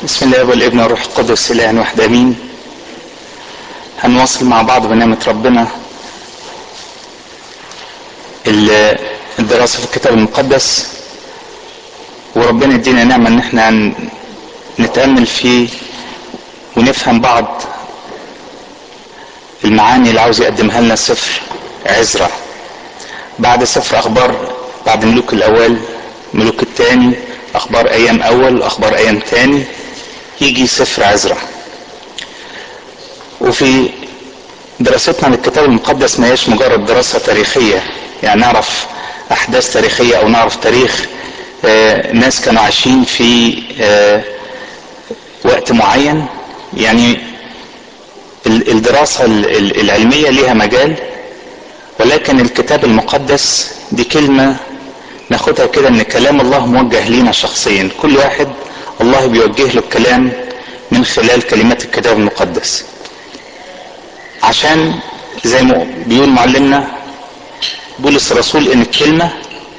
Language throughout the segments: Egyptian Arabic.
بسم الله والابن والروح القدس اله واحد امين هنواصل مع بعض بنعمة ربنا الدراسة في الكتاب المقدس وربنا يدينا نعمة ان احنا نتأمل فيه ونفهم بعض المعاني اللي عاوز يقدمها لنا سفر عزرا بعد سفر اخبار بعد ملوك الاول ملوك الثاني اخبار ايام اول اخبار ايام تاني يجي سفر عزرا وفي دراستنا للكتاب المقدس ما هيش مجرد دراسة تاريخية يعني نعرف احداث تاريخية او نعرف تاريخ آه ناس كانوا عايشين في آه وقت معين يعني الدراسة العلمية ليها مجال ولكن الكتاب المقدس دي كلمة ناخدها كده ان كلام الله موجه لينا شخصيا كل واحد الله بيوجه له الكلام من خلال كلمات الكتاب المقدس عشان زي ما بيقول معلمنا بولس الرسول ان الكلمة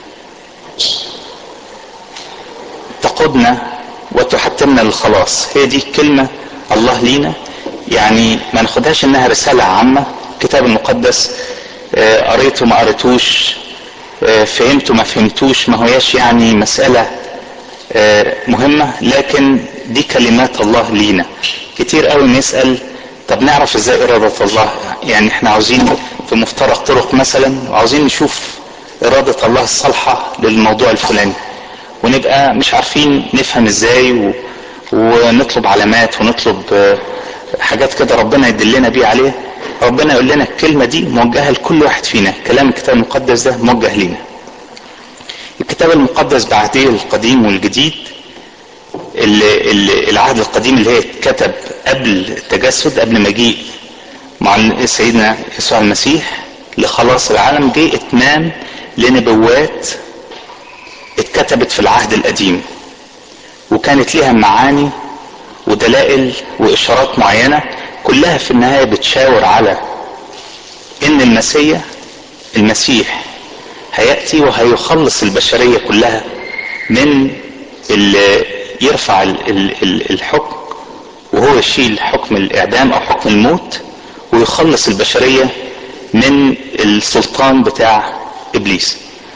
تقودنا وتحتمنا للخلاص هي دي كلمة الله لينا يعني ما ناخدهاش انها رسالة عامة الكتاب المقدس آه قريته ما قريتوش آه فهمته ما فهمتوش ما هياش يعني مسألة آه مهمة لكن دي كلمات الله لينا كتير قوي نسأل طب نعرف ازاي ارادة الله يعني احنا عاوزين في مفترق طرق مثلا وعاوزين نشوف ارادة الله الصالحة للموضوع الفلاني ونبقى مش عارفين نفهم ازاي و... ونطلب علامات ونطلب حاجات كده ربنا يدلنا بيه عليه ربنا يقول لنا الكلمة دي موجهة لكل واحد فينا كلام الكتاب المقدس ده موجه لينا الكتاب المقدس بعهديه القديم والجديد اللي اللي العهد القديم اللي هي اتكتب قبل التجسد قبل مجيء مع سيدنا يسوع المسيح لخلاص العالم جه اتمام لنبوات اتكتبت في العهد القديم وكانت ليها معاني ودلائل واشارات معينه كلها في النهايه بتشاور على ان المسيح المسيح هياتي وهيخلص البشريه كلها من اللي يرفع الحكم وهو يشيل حكم الاعدام او حكم الموت ويخلص البشريه من السلطان بتاع ابليس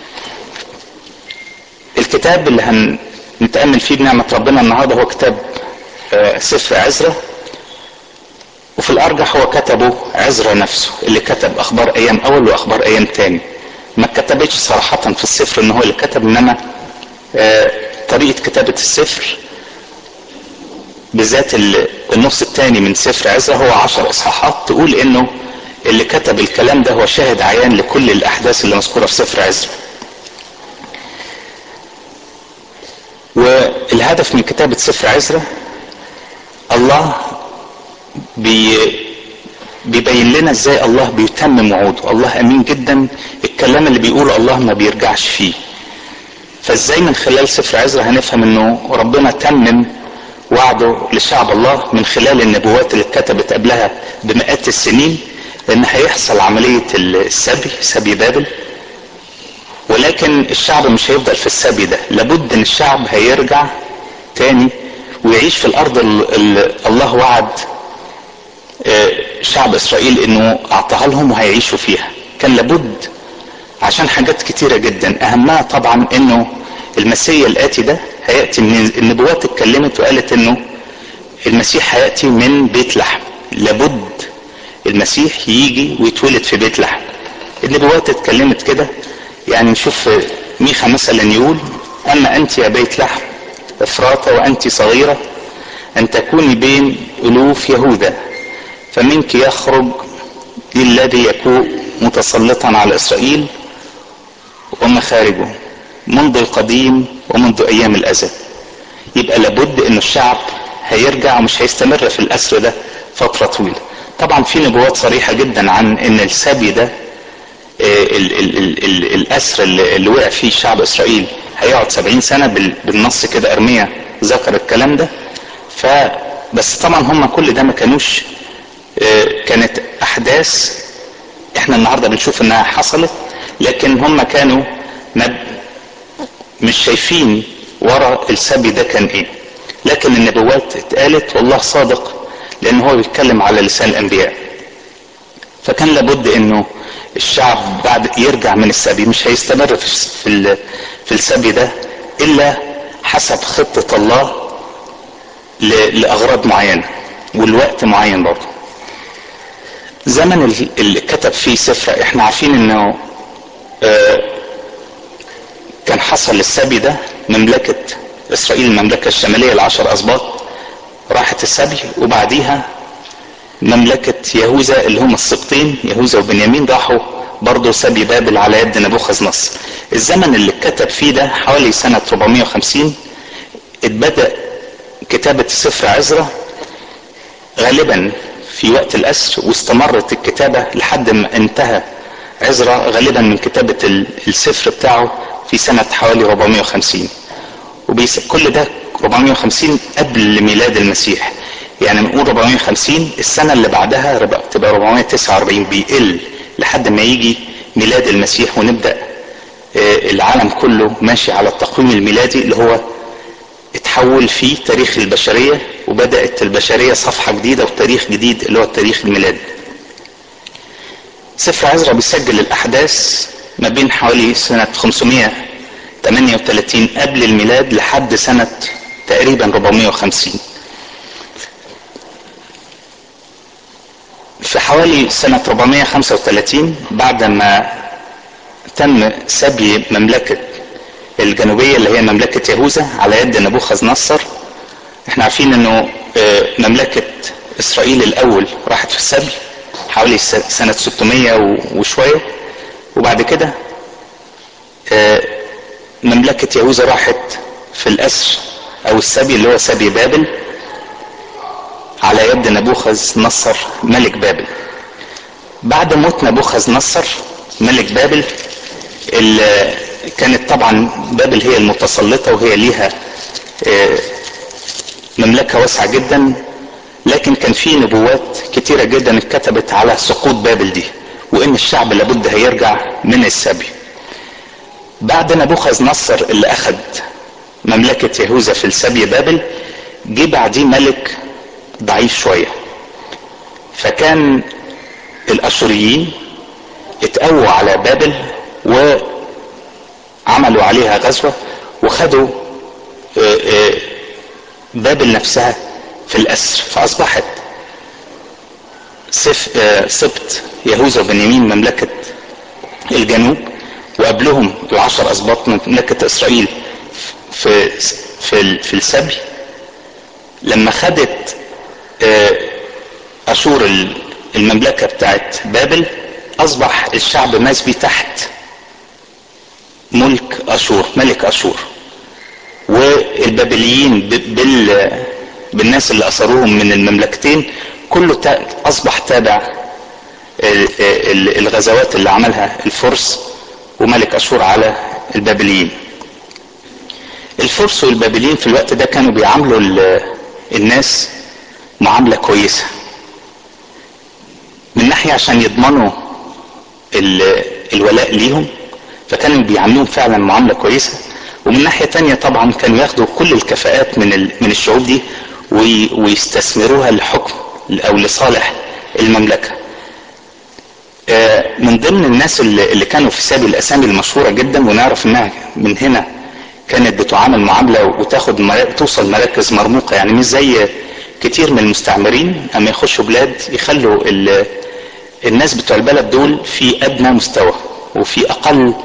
الكتاب اللي هنتامل فيه بنعمه ربنا النهارده هو كتاب سفر عزرا وفي الارجح هو كتبه عزرا نفسه اللي كتب اخبار ايام اول واخبار ايام تاني ما كتبتش صراحة في السفر ان هو اللي كتب انما طريقة كتابة السفر بالذات النص الثاني من سفر عزرا هو عشر اصحاحات تقول انه اللي كتب الكلام ده هو شاهد عيان لكل الاحداث اللي مذكورة في سفر عزرا والهدف من كتابة سفر عزرا الله بي بيبين لنا ازاي الله بيتمم وعوده الله امين جدا الكلام اللي بيقوله الله ما بيرجعش فيه فازاي من خلال سفر عزرا هنفهم انه ربنا تمم وعده لشعب الله من خلال النبوات اللي اتكتبت قبلها بمئات السنين لان هيحصل عملية السبي سبي بابل ولكن الشعب مش هيفضل في السبي ده لابد ان الشعب هيرجع تاني ويعيش في الارض اللي الله وعد شعب اسرائيل انه اعطاها لهم وهيعيشوا فيها كان لابد عشان حاجات كتيرة جدا اهمها طبعا انه المسيح الاتي ده هيأتي من النبوات اتكلمت وقالت انه المسيح هيأتي من بيت لحم لابد المسيح يجي ويتولد في بيت لحم النبوات اتكلمت كده يعني نشوف ميخا مثلا يقول اما انت يا بيت لحم افراطة وانت صغيرة ان تكوني بين الوف يهوذا فمنك يخرج الذي يكون متسلطا على اسرائيل ومخارجه منذ القديم ومنذ ايام الازل يبقى لابد ان الشعب هيرجع ومش هيستمر في الاسر ده فترة طويلة طبعا في نبوات صريحة جدا عن ان السبي ده ال ال ال ال الاسر اللي, اللي وقع فيه شعب اسرائيل هيقعد سبعين سنة بالنص كده ارميا ذكر الكلام ده ف بس طبعا هم كل ده ما كانوش كانت احداث احنا النهارده بنشوف انها حصلت لكن هم كانوا مش شايفين ورا السبي ده كان ايه لكن النبوات اتقالت والله صادق لان هو بيتكلم على لسان الانبياء فكان لابد انه الشعب بعد يرجع من السبي مش هيستمر في في, في السبي ده الا حسب خطة الله لاغراض معينة والوقت معين برضه زمن اللي كتب فيه سفر احنا عارفين انه اه كان حصل السبي ده مملكة اسرائيل المملكة الشمالية العشر اسباط راحت السبي وبعديها مملكة يهوذا اللي هم السبطين يهوذا وبنيامين راحوا برضه سبي بابل على يد نبوخذ نصر الزمن اللي اتكتب فيه ده حوالي سنة 450 اتبدأ كتابة سفر عزرا غالبا في وقت الأسر واستمرت الكتابة لحد ما انتهى عزرا غالبا من كتابة السفر بتاعه في سنة حوالي 450 وبيس كل ده 450 قبل ميلاد المسيح يعني نقول 450 السنة اللي بعدها تبقى 449 بيقل لحد ما يجي ميلاد المسيح ونبدأ العالم كله ماشي على التقويم الميلادي اللي هو اتحول فيه تاريخ البشرية وبدأت البشرية صفحة جديدة وتاريخ جديد اللي هو التاريخ الميلادي سفر عزرا بيسجل الأحداث ما بين حوالي سنة 538 قبل الميلاد لحد سنة تقريبا 450 في حوالي سنة 435 بعد ما تم سبي مملكة الجنوبية اللي هي مملكة يهوذا على يد نبوخذ نصر احنا عارفين انه مملكة اسرائيل الاول راحت في السبي حوالي سنة 600 وشوية وبعد كده مملكة يهوذا راحت في الاسر او السبي اللي هو سبي بابل على يد نبوخذ نصر ملك بابل بعد موت نبوخذ نصر ملك بابل اللي كانت طبعا بابل هي المتسلطة وهي ليها مملكة واسعة جدا لكن كان في نبوات كتيرة جدا اتكتبت على سقوط بابل دي وان الشعب لابد هيرجع من السبي بعد نبوخذ نصر اللي اخذ مملكة يهوذا في السبي بابل جه بعديه ملك ضعيف شوية فكان الاشوريين اتقووا على بابل وعملوا عليها غزوة وخدوا بابل نفسها في الاسر فاصبحت سبط يهوذا وبنيامين مملكة الجنوب وقبلهم العشر اسباط مملكة اسرائيل في في في السبي لما خدت اشور المملكة بتاعت بابل اصبح الشعب مسبي تحت ملك اشور ملك اشور والبابليين بال بالناس اللي اثروهم من المملكتين كله اصبح تابع الغزوات اللي عملها الفرس وملك اشور على البابليين الفرس والبابليين في الوقت ده كانوا بيعاملوا الناس معاملة كويسة من ناحية عشان يضمنوا الولاء ليهم فكانوا بيعاملوهم فعلا معاملة كويسة ومن ناحية تانية طبعا كانوا ياخدوا كل الكفاءات من من الشعوب دي ويستثمروها لحكم او لصالح المملكة من ضمن الناس اللي كانوا في سابي الاسامي المشهورة جدا ونعرف انها من هنا كانت بتعامل معاملة وتاخد توصل مراكز مرموقة يعني مش زي كتير من المستعمرين اما يخشوا بلاد يخلوا الناس بتوع البلد دول في ادنى مستوى وفي اقل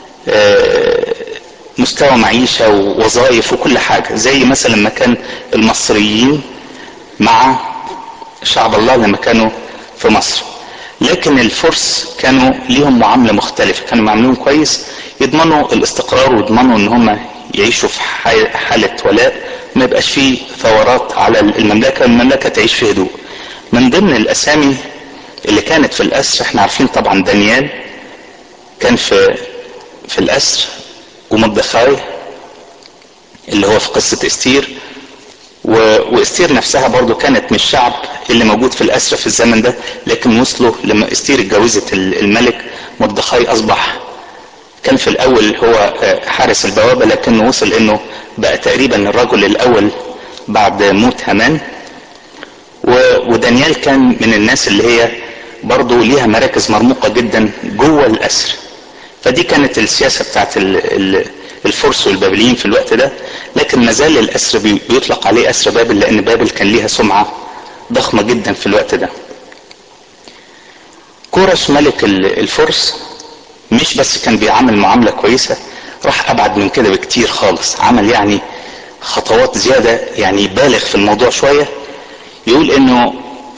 مستوى معيشة ووظائف وكل حاجة زي مثلا ما كان المصريين مع شعب الله لما كانوا في مصر لكن الفرس كانوا ليهم معاملة مختلفة كانوا معاملهم كويس يضمنوا الاستقرار ويضمنوا ان هم يعيشوا في حالة ولاء ما يبقاش فيه ثورات على المملكة المملكة تعيش في هدوء من ضمن الاسامي اللي كانت في الاسر احنا عارفين طبعا دانيال كان في في الاسر ومردخاي اللي هو في قصة استير و... واستير نفسها برضو كانت من الشعب اللي موجود في الاسر في الزمن ده لكن وصلوا لما استير اتجوزت الملك مردخاي اصبح كان في الاول هو حارس البوابة لكنه وصل انه بقى تقريبا الرجل الاول بعد موت هامان ودانيال كان من الناس اللي هي برضو ليها مراكز مرموقة جدا جوه الأسر فدي كانت السياسة بتاعت الفرس والبابليين في الوقت ده لكن ما زال الأسر بيطلق عليه أسر بابل لأن بابل كان ليها سمعة ضخمة جدا في الوقت ده كورش ملك الفرس مش بس كان بيعامل معاملة كويسة راح أبعد من كده بكتير خالص عمل يعني خطوات زيادة يعني بالغ في الموضوع شوية يقول انه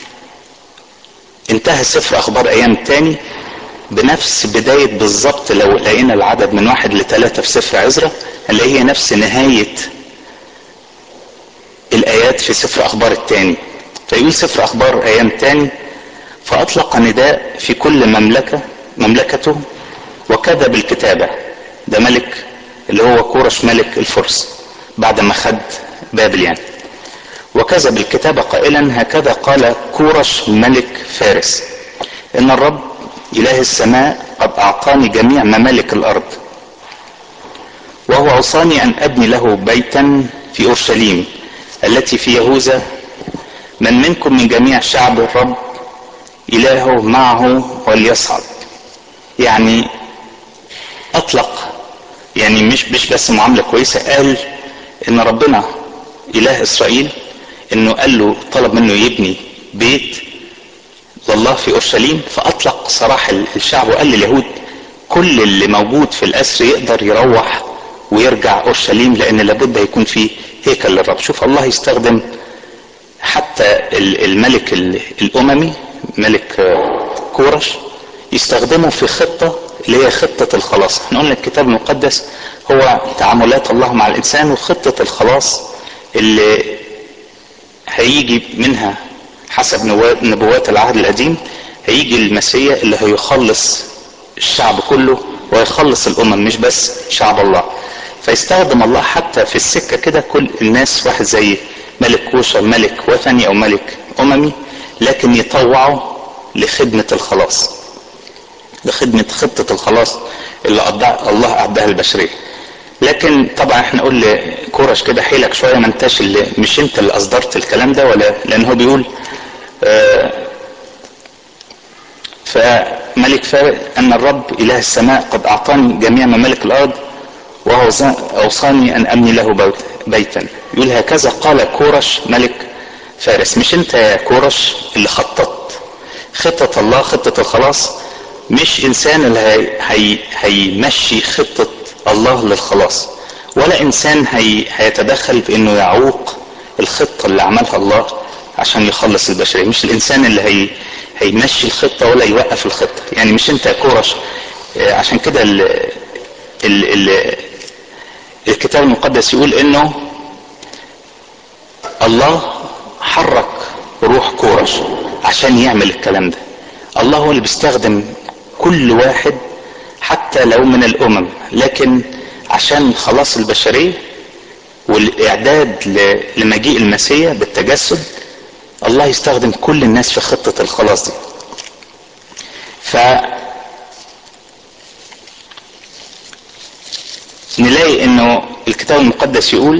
انتهى سفر اخبار ايام تاني بنفس بداية بالظبط لو لقينا العدد من واحد لثلاثة في سفر عزرا اللي هي نفس نهاية الايات في سفر اخبار التاني فيقول سفر اخبار ايام تاني فاطلق نداء في كل مملكة مملكته وكذا بالكتابة ده ملك اللي هو كورش ملك الفرس بعد ما خد بابل يعني وكذب الكتاب قائلا هكذا قال كورش ملك فارس ان الرب اله السماء قد اعطاني جميع ممالك الارض وهو اوصاني ان ابني له بيتا في اورشليم التي في يهوذا من منكم من جميع شعب الرب الهه معه وليصعد يعني اطلق يعني مش مش بس معامله كويسه قال ان ربنا اله اسرائيل انه قال له طلب منه يبني بيت لله في اورشليم فاطلق سراح الشعب وقال لليهود كل اللي موجود في الاسر يقدر يروح ويرجع اورشليم لان لابد يكون في هيكل للرب شوف الله يستخدم حتى الملك الاممي ملك كورش يستخدمه في خطة اللي هي خطة الخلاص احنا قلنا الكتاب المقدس هو تعاملات الله مع الانسان وخطة الخلاص اللي هيجي منها حسب نبوات العهد القديم هيجي المسيح اللي هيخلص الشعب كله ويخلص الامم مش بس شعب الله فيستخدم الله حتى في السكة كده كل الناس واحد زي ملك كوشر ملك وثني او ملك اممي لكن يطوعه لخدمة الخلاص لخدمة خطة الخلاص اللي الله أعدها البشرية لكن طبعا احنا نقول لكورش كده حيلك شويه ما انتش اللي مش انت اللي اصدرت الكلام ده ولا لان هو بيقول آه فملك فارق ان الرب اله السماء قد اعطاني جميع ممالك الارض وهو اوصاني ان ابني له بيتا يقول هكذا قال كورش ملك فارس مش انت يا كورش اللي خططت خطة الله خطة الخلاص مش انسان اللي هي هي هيمشي خطة الله للخلاص ولا انسان هي هيتدخل في انه يعوق الخطة اللي عملها الله عشان يخلص البشرية مش الانسان اللي هي هيمشي الخطة ولا يوقف الخطة يعني مش انت يا كورش عشان كده ال ال ال الكتاب المقدس يقول انه الله حرك روح كورش عشان يعمل الكلام ده الله هو اللي بيستخدم كل واحد حتى لو من الامم لكن عشان خلاص البشريه والاعداد لمجيء المسيح بالتجسد الله يستخدم كل الناس في خطه الخلاص دي ف نلاقي انه الكتاب المقدس يقول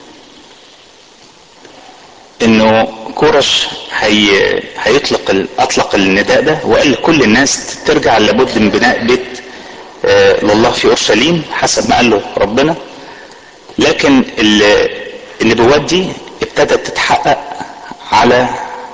انه كورش هي هيطلق ال... اطلق النداء ده وقال لكل الناس ترجع لابد من بناء بيت آه لله في اورشليم حسب ما قال له ربنا لكن ال... النبوات دي ابتدت تتحقق على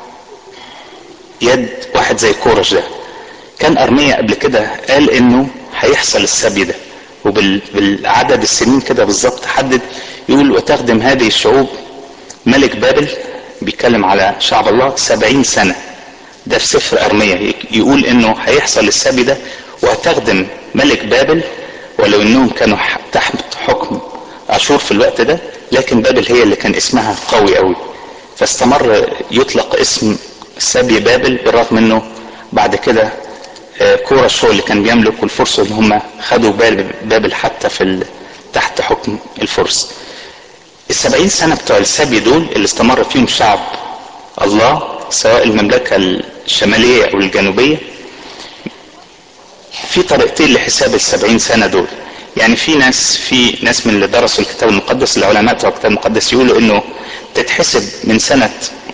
يد واحد زي كورش ده كان ارميا قبل كده قال انه هيحصل السبي ده وبالعدد السنين كده بالظبط حدد يقول وتخدم هذه الشعوب ملك بابل بيتكلم على شعب الله سبعين سنة ده في سفر أرمية يقول انه هيحصل السبي ده وهتخدم ملك بابل ولو انهم كانوا تحت حكم اشور في الوقت ده لكن بابل هي اللي كان اسمها قوي قوي فاستمر يطلق اسم سبي بابل بالرغم انه بعد كده كورش هو اللي كان بيملك والفرس اللي هم خدوا بابل حتى في تحت حكم الفرس السبعين سنة بتوع السبي دول اللي استمر فيهم شعب الله سواء المملكة الشمالية أو الجنوبية في طريقتين لحساب السبعين سنة دول يعني في ناس في ناس من اللي درسوا الكتاب المقدس العلماء بتوع الكتاب المقدس يقولوا انه تتحسب من سنة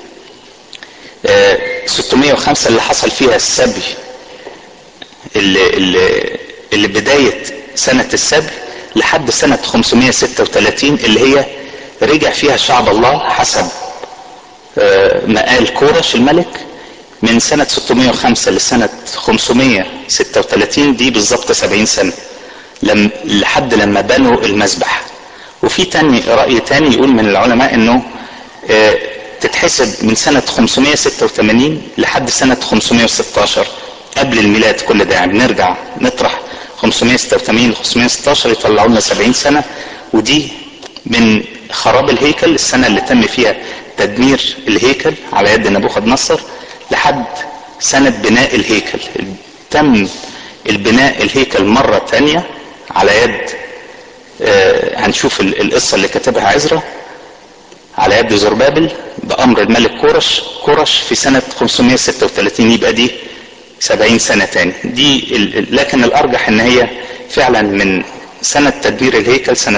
605 اللي حصل فيها السبي اللي, اللي, اللي بداية سنة السبي لحد سنة 536 اللي هي رجع فيها شعب الله حسب ما قال كورش الملك من سنة 605 لسنة 536 دي بالظبط 70 سنة لم لحد لما بنوا المذبح وفي تاني رأي تاني يقول من العلماء انه اه تتحسب من سنة 586 لحد سنة 516 قبل الميلاد كل ده يعني نرجع نطرح 586 ل 516 يطلعوا لنا 70 سنة ودي من خراب الهيكل السنة اللي تم فيها تدمير الهيكل على يد نبوخذ نصر لحد سنة بناء الهيكل تم البناء الهيكل مرة تانية على يد آه هنشوف القصة اللي كتبها عزرا على يد زربابل بأمر الملك كورش كورش في سنة 536 يبقى دي 70 سنة تاني دي لكن الأرجح إن هي فعلا من سنة تدبير الهيكل سنة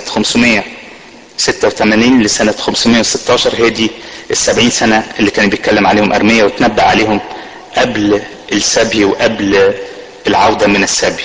586 لسنة 516 هي دي السبعين سنة اللي كان بيتكلم عليهم أرمية وتنبأ عليهم قبل السبي وقبل العودة من السبي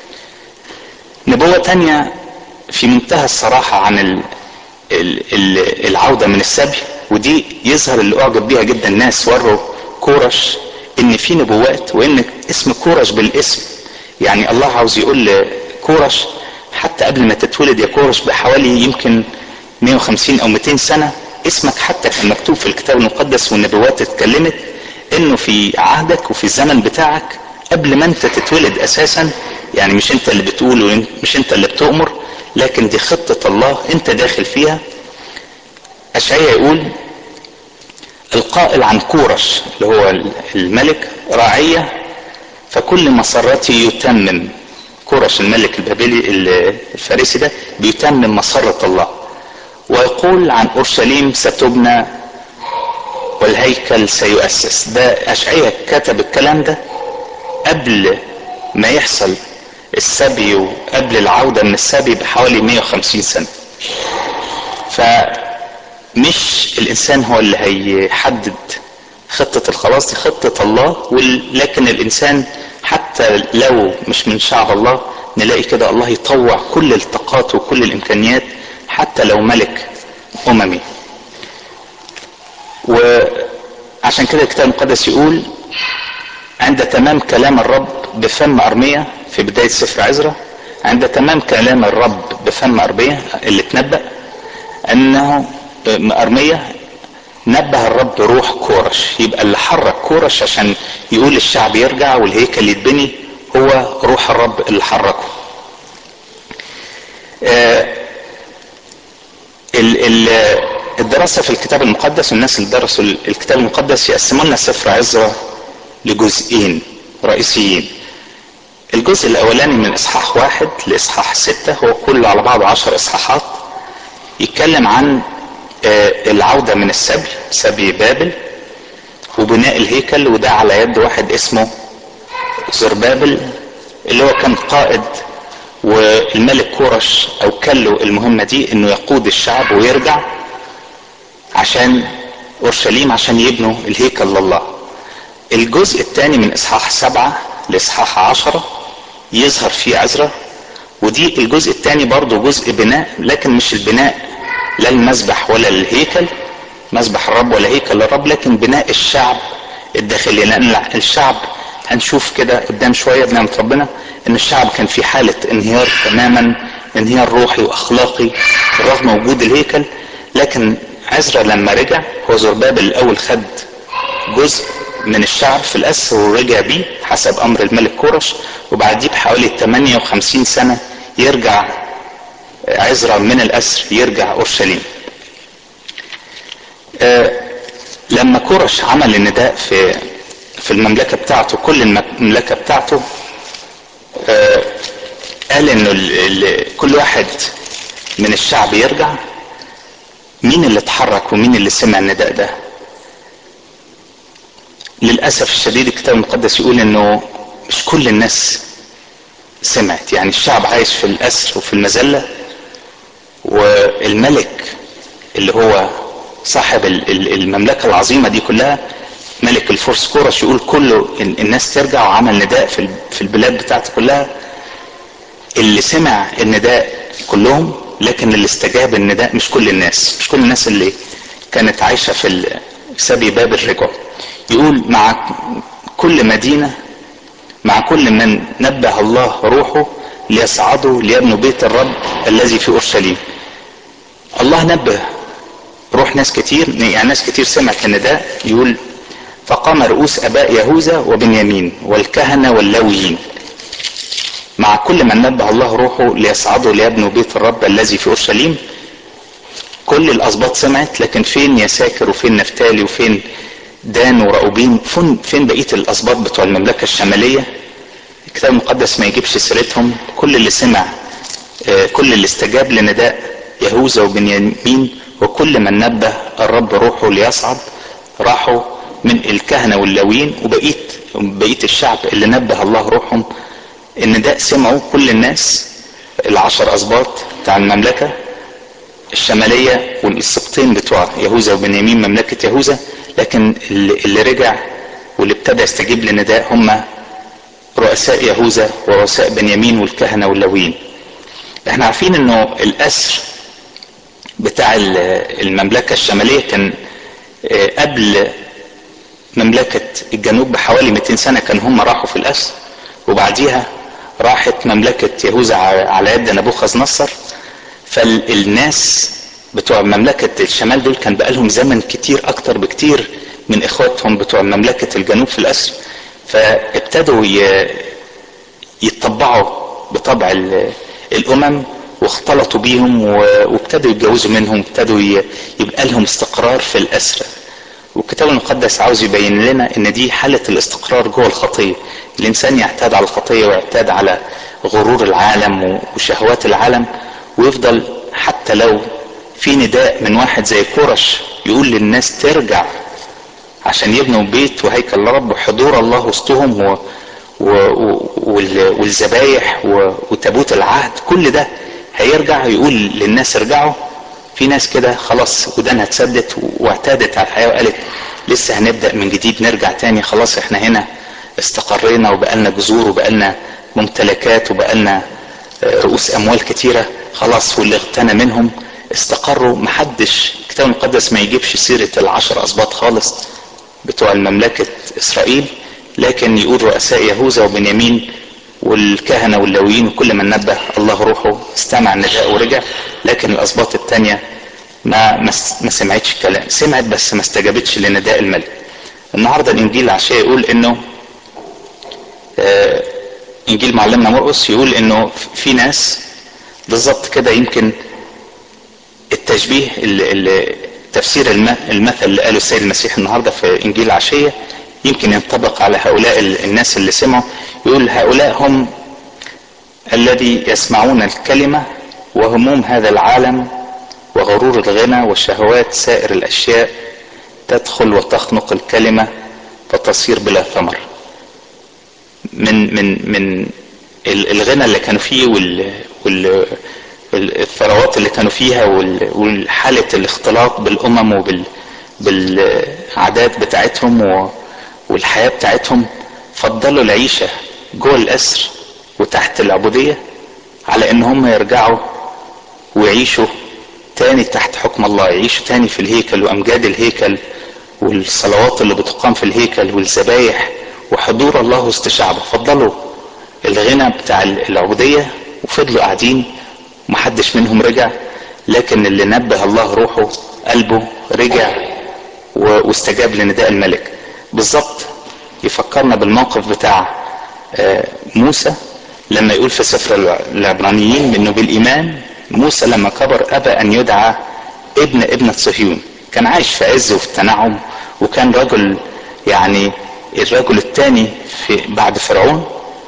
نبوة تانية في منتهى الصراحة عن ال ال ال العودة من السبي ودي يظهر اللي أعجب بيها جدا الناس وروا كورش إن في نبوات وإن اسم كورش بالاسم يعني الله عاوز يقول لكورش حتى قبل ما تتولد يا كورش بحوالي يمكن 150 أو 200 سنة اسمك حتى كان مكتوب في الكتاب المقدس والنبوات اتكلمت انه في عهدك وفي الزمن بتاعك قبل ما انت تتولد اساسا يعني مش انت اللي بتقول ومش انت اللي بتؤمر لكن دي خطة الله انت داخل فيها اشعيا يقول القائل عن كورش اللي هو الملك راعية فكل مسرتي يتمم كورش الملك البابلي الفارسي ده بيتمم مسرة الله ويقول عن اورشليم ستبنى والهيكل سيؤسس ده اشعياء كتب الكلام ده قبل ما يحصل السبي وقبل العوده من السبي بحوالي 150 سنه فمش الانسان هو اللي هيحدد خطة الخلاص دي خطة الله لكن الإنسان حتى لو مش من شعب الله نلاقي كده الله يطوع كل الطاقات وكل الإمكانيات حتى لو ملك أممي وعشان كده الكتاب المقدس يقول عند تمام كلام الرب بفم أرمية في بداية سفر عزرا عند تمام كلام الرب بفم أرمية اللي اتنبأ أنه أرمية نبه الرب روح كورش يبقى اللي حرك كورش عشان يقول الشعب يرجع والهيكل يتبني هو روح الرب اللي حركه آه الدراسة في الكتاب المقدس والناس اللي درسوا الكتاب المقدس يقسموا لنا سفر عزرا لجزئين رئيسيين الجزء الأولاني من إصحاح واحد لإصحاح ستة هو كله على بعضه عشر إصحاحات يتكلم عن العودة من السبي سبي بابل وبناء الهيكل وده على يد واحد اسمه زربابل اللي هو كان قائد والملك كورش اوكل له المهمه دي انه يقود الشعب ويرجع عشان اورشليم عشان يبنوا الهيكل لله الجزء الثاني من اصحاح سبعة لاصحاح عشرة يظهر فيه عزرا ودي الجزء الثاني برضه جزء بناء لكن مش البناء لا المسبح ولا الهيكل مسبح الرب ولا هيكل الرب لكن بناء الشعب الداخلي لان الشعب هنشوف كده قدام شويه بنعمه ربنا ان الشعب كان في حاله انهيار تماما انهيار روحي واخلاقي رغم وجود الهيكل لكن عزرا لما رجع هو زربابل الاول خد جزء من الشعب في الاسر ورجع بيه حسب امر الملك كورش وبعديه بحوالي 58 سنه يرجع عزرا من الاسر يرجع اورشليم آه لما كورش عمل النداء في في المملكه بتاعته كل المملكه بتاعته آه قال انه كل واحد من الشعب يرجع مين اللي اتحرك ومين اللي سمع النداء ده للاسف الشديد الكتاب المقدس يقول انه مش كل الناس سمعت يعني الشعب عايش في الأسر وفي المذلة والملك اللي هو صاحب المملكة العظيمة دي كلها ملك الفرس كورش يقول كله الناس ترجع وعمل نداء في البلاد بتاعته كلها اللي سمع النداء كلهم لكن اللي استجاب النداء مش كل الناس مش كل الناس اللي كانت عايشة في سبي بابل رجعوا يقول مع كل مدينة مع كل من نبه الله روحه ليصعدوا ليبنوا بيت الرب الذي في اورشليم الله نبه روح ناس كتير يعني ناس كتير سمعت النداء يقول فقام رؤوس اباء يهوذا وبنيامين والكهنه واللويين مع كل من نبه الله روحه ليصعدوا ليبنوا بيت الرب الذي في اورشليم كل الاسباط سمعت لكن فين يساكر وفين نفتالي وفين دان وراؤوبين فين فين بقيه الاسباط بتوع المملكه الشماليه الكتاب المقدس ما يجيبش سيرتهم كل اللي سمع كل اللي استجاب لنداء يهوذا وبنيامين وكل من نبه الرب روحه ليصعد راحوا من الكهنه واللاويين وبقيه بقيه الشعب اللي نبه الله روحهم النداء سمعوا كل الناس العشر اسباط بتاع المملكه الشماليه والسبطين بتوع يهوذا وبنيامين مملكه يهوذا لكن اللي, اللي رجع واللي ابتدى يستجيب للنداء هم رؤساء يهوذا ورؤساء بنيامين والكهنه واللويين احنا عارفين انه الاسر بتاع المملكه الشماليه كان قبل مملكه الجنوب بحوالي 200 سنه كان هم راحوا في الاسر وبعديها راحت مملكه يهوذا على يد نبوخذ نصر فالناس بتوع مملكة الشمال دول كان بقالهم زمن كتير أكتر بكتير من إخواتهم بتوع مملكة الجنوب في الأسر فابتدوا يتطبعوا بطبع الأمم واختلطوا بيهم وابتدوا يتجوزوا منهم ابتدوا يبقى لهم استقرار في الأسرة والكتاب المقدس عاوز يبين لنا ان دي حالة الاستقرار جوه الخطية الانسان يعتاد على الخطية ويعتاد على غرور العالم وشهوات العالم ويفضل حتى لو في نداء من واحد زي كورش يقول للناس ترجع عشان يبنوا بيت وهيكل لرب وحضور الله وسطهم و... و... والذبايح و... وتابوت العهد كل ده هيرجع يقول للناس ارجعوا في ناس كده خلاص ودانها اتسدت واعتادت على الحياه وقالت لسه هنبدا من جديد نرجع تاني خلاص احنا هنا استقرينا وبقالنا جذور وبقالنا ممتلكات وبقالنا رؤوس اموال كتيره خلاص واللي اغتنى منهم استقروا محدش الكتاب المقدس ما يجيبش سيرة العشر أسباط خالص بتوع المملكة إسرائيل لكن يقول رؤساء يهوذا وبنيامين والكهنة واللويين وكل من نبه الله روحه استمع النداء ورجع لكن الأسباط التانية ما ما سمعتش الكلام سمعت بس ما استجابتش لنداء الملك النهارده الانجيل العشاء يقول انه آه انجيل معلمنا مرقس يقول انه في ناس بالظبط كده يمكن التشبيه اللي تفسير المثل اللي قاله السيد المسيح النهارده في انجيل العشيه يمكن ينطبق على هؤلاء الناس اللي سمعوا يقول هؤلاء هم الذي يسمعون الكلمه وهموم هذا العالم وغرور الغنى وشهوات سائر الاشياء تدخل وتخنق الكلمه فتصير بلا ثمر من من من الغنى اللي كانوا فيه وال, وال الثروات اللي كانوا فيها وحالة الاختلاط بالأمم وبال بالعادات بتاعتهم والحياة بتاعتهم فضلوا العيشة جوه الأسر وتحت العبودية على إن هم يرجعوا ويعيشوا تاني تحت حكم الله يعيشوا تاني في الهيكل وأمجاد الهيكل والصلوات اللي بتقام في الهيكل والذبايح وحضور الله وسط شعبه فضلوا الغنى بتاع العبودية وفضلوا قاعدين محدش منهم رجع لكن اللي نبه الله روحه قلبه رجع واستجاب لنداء الملك بالظبط يفكرنا بالموقف بتاع موسى لما يقول في سفر العبرانيين انه بالايمان موسى لما كبر ابى ان يدعى ابن ابنة صهيون كان عايش في عز وفي التنعم وكان رجل يعني الرجل الثاني في بعد فرعون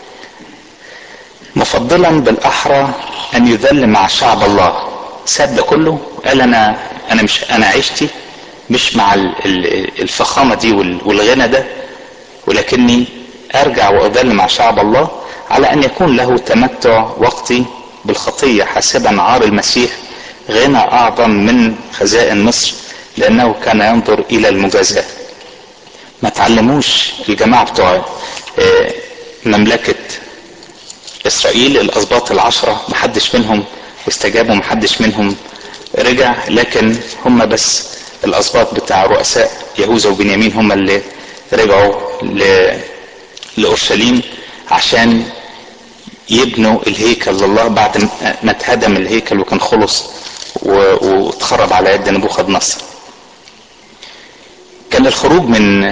مفضلا بالاحرى ان يذل مع شعب الله ساب ده كله قال انا انا مش انا عيشتي مش مع الفخامه دي والغنى ده ولكني ارجع واذل مع شعب الله على ان يكون له تمتع وقتي بالخطية حاسبا عار المسيح غنى اعظم من خزائن مصر لانه كان ينظر الى المجازاة ما تعلموش الجماعة بتوع مملكة اسرائيل الاسباط العشرة محدش منهم استجاب ومحدش منهم رجع لكن هم بس الاسباط بتاع رؤساء يهوذا وبنيامين هم اللي رجعوا ل... لاورشليم عشان يبنوا الهيكل لله بعد ما اتهدم الهيكل وكان خلص و... واتخرب على يد نبوخذ نصر كان الخروج من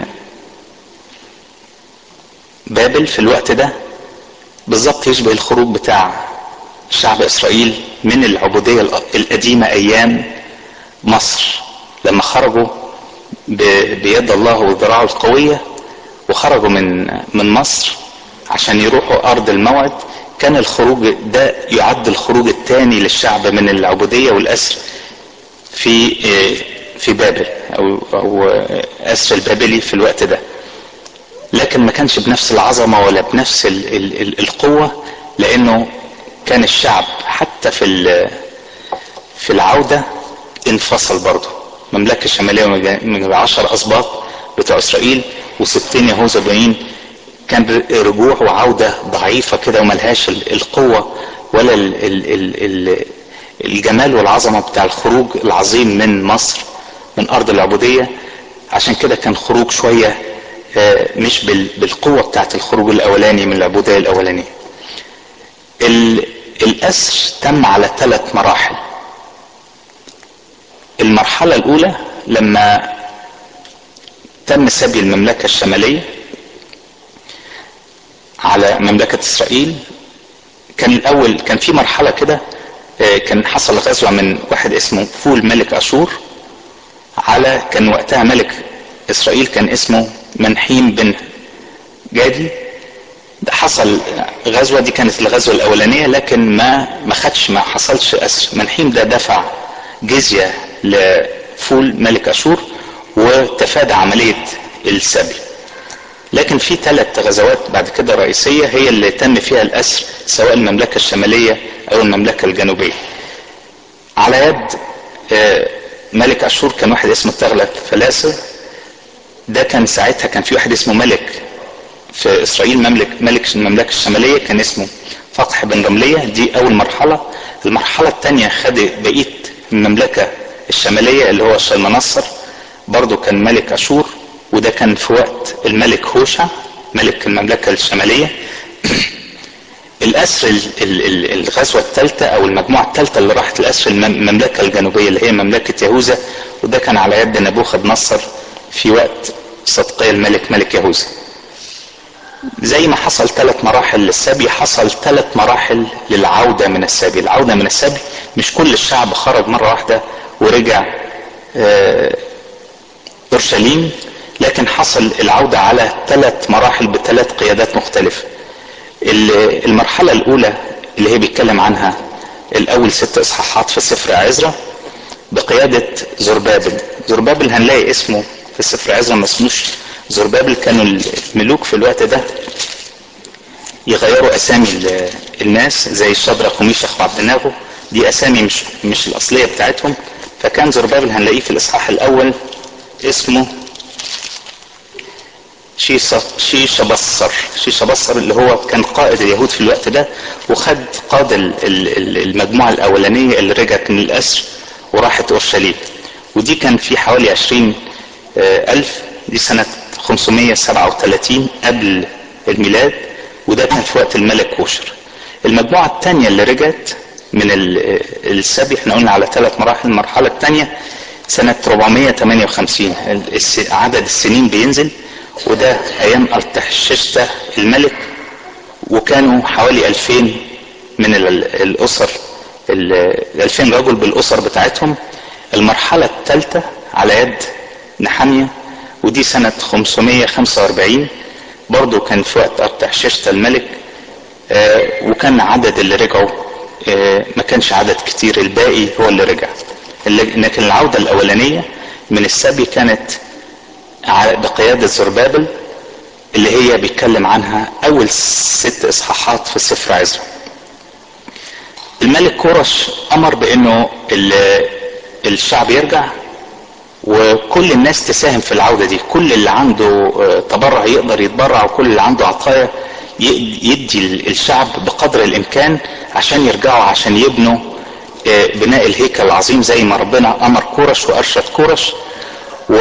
بابل في الوقت ده بالظبط يشبه الخروج بتاع شعب اسرائيل من العبوديه القديمه ايام مصر لما خرجوا بيد الله وذراعه القويه وخرجوا من من مصر عشان يروحوا ارض الموعد كان الخروج ده يعد الخروج الثاني للشعب من العبوديه والاسر في في بابل او او اسر البابلي في الوقت ده لكن ما كانش بنفس العظمه ولا بنفس ال ال القوه لانه كان الشعب حتى في في العوده انفصل برضه المملكه الشماليه من العشر اسباط بتوع اسرائيل وستين يهوذا بنين كان رجوع وعوده ضعيفه كده وملهاش القوه ولا ال ال ال الجمال والعظمه بتاع الخروج العظيم من مصر من ارض العبوديه عشان كده كان خروج شويه مش بالقوه بتاعت الخروج الاولاني من العبوديه الاولانيه الاسر تم على ثلاث مراحل المرحله الاولى لما تم سبي المملكه الشماليه على مملكه اسرائيل كان الاول كان في مرحله كده كان حصل غزوه من واحد اسمه فول ملك اشور على كان وقتها ملك اسرائيل كان اسمه منحيم بن جادي ده حصل غزوة دي كانت الغزوة الأولانية لكن ما ما خدش ما حصلش أسر منحيم ده دفع جزية لفول ملك أشور وتفادى عملية السبي لكن في ثلاث غزوات بعد كده رئيسية هي اللي تم فيها الأسر سواء المملكة الشمالية أو المملكة الجنوبية على يد ملك أشور كان واحد اسمه تغلب فلاسة ده كان ساعتها كان في واحد اسمه ملك في اسرائيل مملك ملك المملكه الشماليه كان اسمه فقح بن رمليه دي اول مرحله المرحله الثانيه خد بقيه المملكه الشماليه اللي هو شلمنصر برضه كان ملك اشور وده كان في وقت الملك هوشع ملك المملكه الشماليه الاسر الغزوه الثالثه او المجموعه الثالثه اللي راحت الاسر المملكه الجنوبيه اللي هي مملكه يهوذا وده كان على يد نبوخذ نصر في وقت صدقية الملك ملك يهوذا زي ما حصل ثلاث مراحل للسبي حصل ثلاث مراحل للعودة من السبي العودة من السبي مش كل الشعب خرج مرة واحدة ورجع اورشليم لكن حصل العودة على ثلاث مراحل بثلاث قيادات مختلفة المرحلة الأولى اللي هي بيتكلم عنها الأول ست إصحاحات في سفر عزرا بقيادة زربابل زربابل هنلاقي اسمه في سفر عزرا ما اسموش زربابل كانوا الملوك في الوقت ده يغيروا اسامي الناس زي الشدرق وميشخ وعبد ناغو دي اسامي مش مش الاصليه بتاعتهم فكان زربابل هنلاقيه في الاصحاح الاول اسمه شيشة شيشة بصر شيشة بصر اللي هو كان قائد اليهود في الوقت ده وخد قاد المجموعة الأولانية اللي رجعت من الأسر وراحت أورشليم ودي كان في حوالي عشرين ألف دي سنة 537 قبل الميلاد وده كان في وقت الملك كوشر المجموعة الثانية اللي رجعت من السبي احنا قلنا على ثلاث مراحل المرحلة الثانية سنة 458 عدد السنين بينزل وده ايام ارتحششتا الملك وكانوا حوالي 2000 من الاسر ال 2000 رجل بالاسر بتاعتهم المرحلة الثالثة على يد نحامية ودي سنة 545 برضو كان في وقت ارتحششتا الملك آه وكان عدد اللي رجعوا آه ما كانش عدد كتير الباقي هو اللي رجع لكن العودة الأولانية من السبي كانت بقيادة زربابل اللي هي بيتكلم عنها اول ست اصحاحات في سفر عزرا الملك كورش امر بانه الشعب يرجع وكل الناس تساهم في العودة دي كل اللي عنده تبرع يقدر يتبرع وكل اللي عنده عطايا يدي الشعب بقدر الامكان عشان يرجعوا عشان يبنوا بناء الهيكل العظيم زي ما ربنا امر كورش وارشد كورش و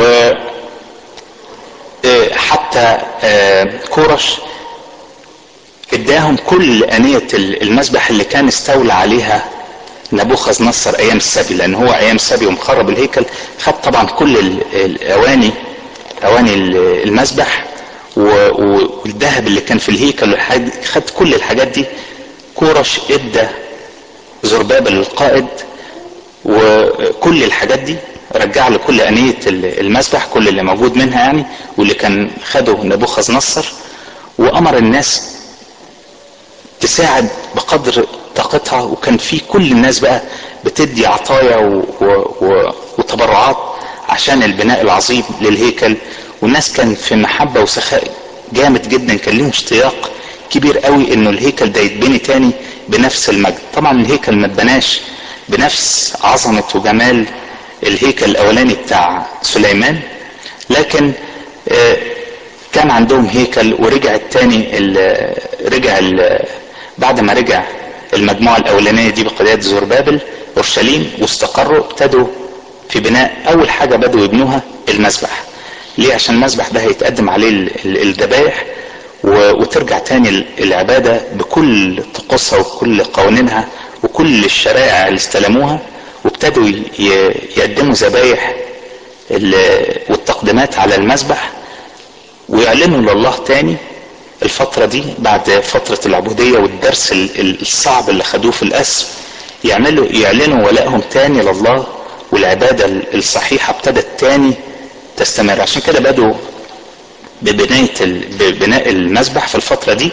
حتى كورش اداهم كل انية المسبح اللي كان استولى عليها نبوخذ نصر ايام السبي لان هو ايام السبي ومخرب الهيكل خد طبعا كل الاواني اواني المسبح والذهب اللي كان في الهيكل خد كل الحاجات دي كورش ادى زربابل القائد وكل الحاجات دي رجع له كل انية المسبح كل اللي موجود منها يعني واللي كان خده نبوخذ نصر وامر الناس تساعد بقدر طاقتها وكان في كل الناس بقى بتدي عطايا و... و... وتبرعات عشان البناء العظيم للهيكل والناس كان في محبة وسخاء جامد جدا كان ليهم اشتياق كبير قوي انه الهيكل ده يتبني تاني بنفس المجد طبعا الهيكل ما اتبناش بنفس عظمة وجمال الهيكل الاولاني بتاع سليمان لكن كان عندهم هيكل ورجع التاني ال رجع ال بعد ما رجع المجموعة الاولانية دي بقيادة زربابل اورشليم واستقروا ابتدوا في بناء اول حاجة بدوا يبنوها المسبح ليه عشان المسبح ده هيتقدم عليه الذبايح وترجع تاني العبادة بكل طقوسها وكل قوانينها وكل الشرائع اللي استلموها وابتدوا يقدموا ذبايح والتقديمات على المسبح ويعلنوا لله تاني الفترة دي بعد فترة العبودية والدرس الصعب اللي خدوه في الأسر يعملوا يعلنوا ولائهم تاني لله والعبادة الصحيحة ابتدت تاني تستمر عشان كده بدوا ببناية ببناء المسبح في الفترة دي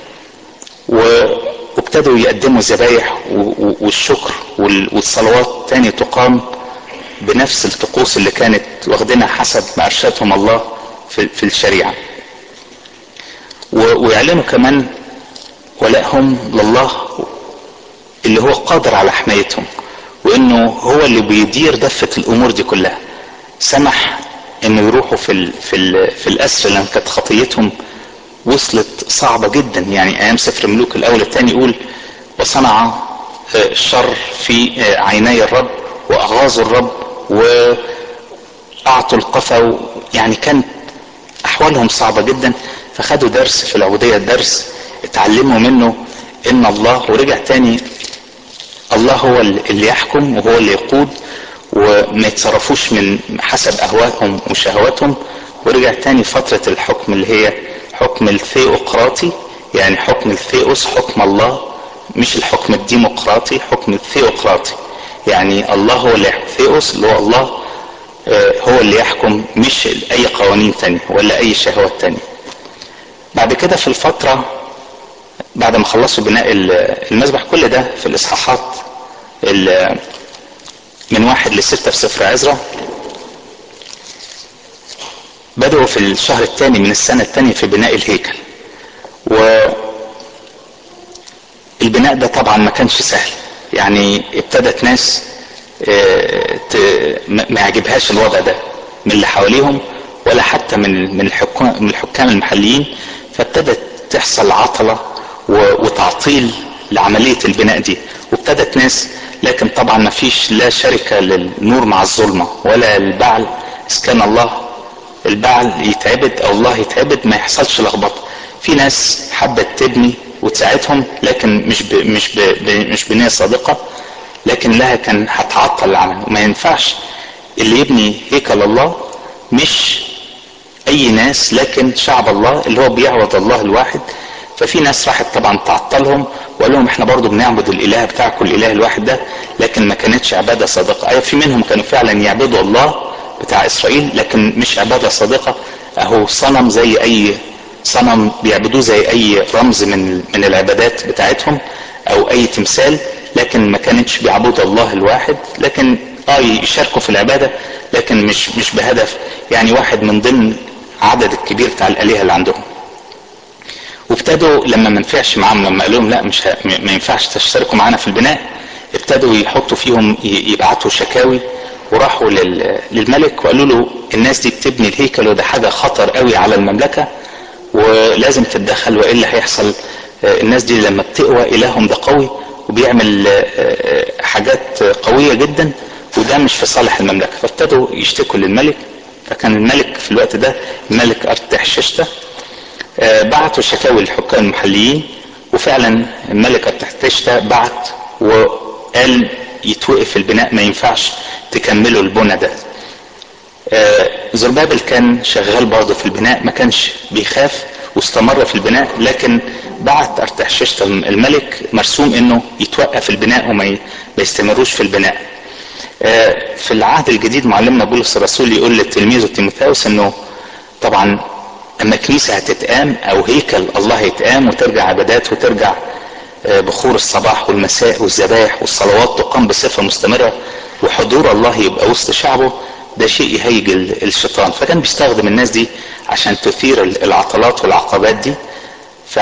وابتدوا يقدموا الذبايح والشكر والصلوات تاني تقام بنفس الطقوس اللي كانت واخدينها حسب ما ارشدهم الله في, في الشريعة ويعلنوا كمان ولائهم لله اللي هو قادر على حمايتهم وانه هو اللي بيدير دفة الامور دي كلها سمح انه يروحوا في ال في ال في الاسر لان كانت خطيتهم وصلت صعبة جدا يعني ايام سفر ملوك الاول الثاني يقول وصنع الشر في عيني الرب واغاظوا الرب واعطوا القفا يعني كانت احوالهم صعبة جدا فخدوا درس في العبودية الدرس اتعلموا منه ان الله ورجع تاني الله هو اللي يحكم وهو اللي يقود وما يتصرفوش من حسب اهوائهم وشهواتهم ورجع تاني فترة الحكم اللي هي حكم الثيوقراطي يعني حكم الثيوس حكم الله مش الحكم الديمقراطي حكم الثيوقراطي يعني الله هو اللي يحكم ثيوس اللي هو الله هو اللي يحكم مش اي قوانين تانية ولا اي شهوات تانية بعد كده في الفترة بعد ما خلصوا بناء المسبح كل ده في الاصحاحات من واحد لستة في سفر عزرا بدأوا في الشهر الثاني من السنة الثانية في بناء الهيكل و البناء ده طبعا ما كانش سهل يعني ابتدت ناس ما يعجبهاش الوضع ده من اللي حواليهم ولا حتى من من الحكام من الحكام المحليين فابتدت تحصل عطله وتعطيل لعمليه البناء دي وابتدت ناس لكن طبعا ما فيش لا شركه للنور مع الظلمه ولا البعل اذا كان الله البعل يتعبد او الله يتعبد ما يحصلش لخبطه في ناس حبت تبني وتساعدهم لكن مش ب مش ب مش بنيه صادقه لكن لها كان هتعطل العمل وما ينفعش اللي يبني هيكل الله مش اي ناس لكن شعب الله اللي هو بيعبد الله الواحد ففي ناس راحت طبعا تعطلهم وقال لهم احنا برضو بنعبد الاله بتاعكم الاله الواحد ده لكن ما كانتش عباده صادقه ايوه في منهم كانوا فعلا يعبدوا الله بتاع اسرائيل لكن مش عباده صادقه اهو صنم زي اي صنم بيعبدوه زي اي رمز من من العبادات بتاعتهم او اي تمثال لكن ما كانتش بيعبدوا الله الواحد لكن اه يشاركوا في العباده لكن مش مش بهدف يعني واحد من ضمن عدد الكبير بتاع الالهه اللي عندهم وابتدوا لما ما نفعش معاهم لما قال لهم لا مش ه... ما ينفعش تشتركوا معانا في البناء ابتدوا يحطوا فيهم يبعتوا شكاوي وراحوا لل... للملك وقالوا له الناس دي بتبني الهيكل وده حاجه خطر قوي على المملكه ولازم تتدخل والا هيحصل الناس دي لما بتقوى الههم ده قوي وبيعمل حاجات قويه جدا وده مش في صالح المملكه فابتدوا يشتكوا للملك فكان الملك في الوقت ده الملك ارتحششته بعتوا شكاوي للحكام المحليين وفعلا الملك ارتحششته بعت وقال يتوقف البناء ما ينفعش تكملوا البنى ده زربابل كان شغال برضه في البناء ما كانش بيخاف واستمر في البناء لكن بعت ارتحششت الملك مرسوم انه يتوقف البناء وما يستمروش في البناء في العهد الجديد معلمنا بولس الرسول يقول لتلميذه تيموثاوس انه طبعا اما كنيسه هتتقام او هيكل الله هيتقام وترجع عبادات وترجع بخور الصباح والمساء والذبائح والصلوات تقام بصفه مستمره وحضور الله يبقى وسط شعبه ده شيء يهيج الشيطان فكان بيستخدم الناس دي عشان تثير العطلات والعقبات دي ف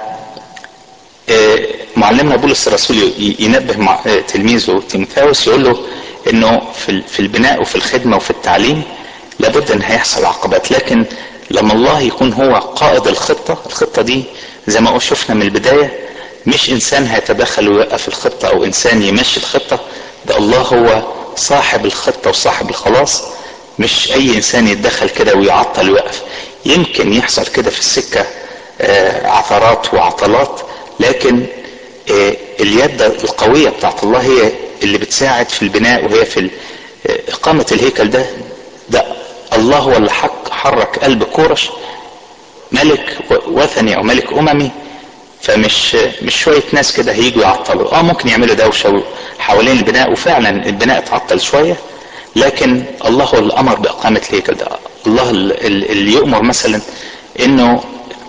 معلمنا بولس الرسول ينبه مع تلميذه تيموثاوس يقول له انه في في البناء وفي الخدمه وفي التعليم لابد ان هيحصل عقبات لكن لما الله يكون هو قائد الخطه الخطه دي زي ما شفنا من البدايه مش انسان هيتدخل ويوقف الخطه او انسان يمشي الخطه ده الله هو صاحب الخطه وصاحب الخلاص مش اي انسان يتدخل كده ويعطل ويوقف يمكن يحصل كده في السكه عثرات وعطلات لكن اليد القويه بتاعت الله هي اللي بتساعد في البناء وهي في اقامه الهيكل ده ده الله هو اللي حق حرك قلب كورش ملك وثني او ملك اممي فمش مش شويه ناس كده هيجوا يعطلوا اه ممكن يعملوا دوشه حوالين البناء وفعلا البناء اتعطل شويه لكن الله هو اللي امر باقامه الهيكل ده الله اللي يؤمر مثلا انه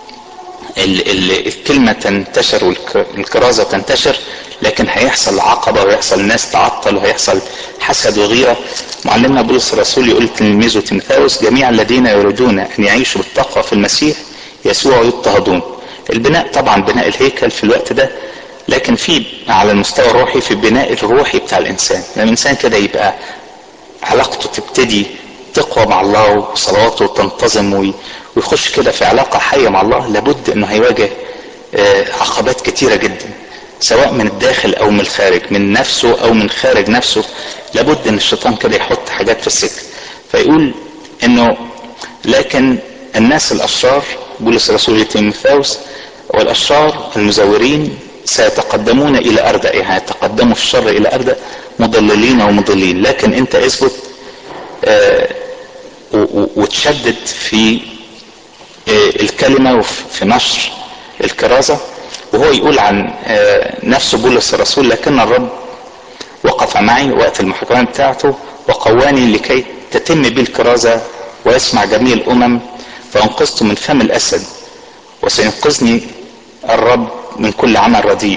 الكلمه تنتشر والكرازه تنتشر لكن هيحصل عقبه ويحصل ناس تعطل وهيحصل حسد وغيره معلمنا بولس الرسول يقول تلميذه تيموثاوس جميع الذين يريدون ان يعيشوا بالتقوى في المسيح يسوع يضطهدون البناء طبعا بناء الهيكل في الوقت ده لكن في على المستوى الروحي في البناء الروحي بتاع الانسان لما الانسان كده يبقى علاقته تبتدي تقوى مع الله وصلواته تنتظم ويخش كده في علاقة حية مع الله لابد انه هيواجه عقبات كتيرة جدا سواء من الداخل او من الخارج من نفسه او من خارج نفسه لابد ان الشيطان كده يحط حاجات في السكة فيقول انه لكن الناس الاشرار بولس الرسول تيموثاوس والاشرار المزورين سيتقدمون الى اردأ يعني يتقدموا في الشر الى اردأ مضللين ومضلين لكن انت اثبت آه وتشدد في آه الكلمه وفي نشر الكرازه وهو يقول عن آه نفسه بولس الرسول لكن الرب وقف معي وقت المحاكمه بتاعته وقواني لكي تتم بي الكرازه ويسمع جميع الامم فانقذت من فم الاسد وسينقذني الرب من كل عمل رديء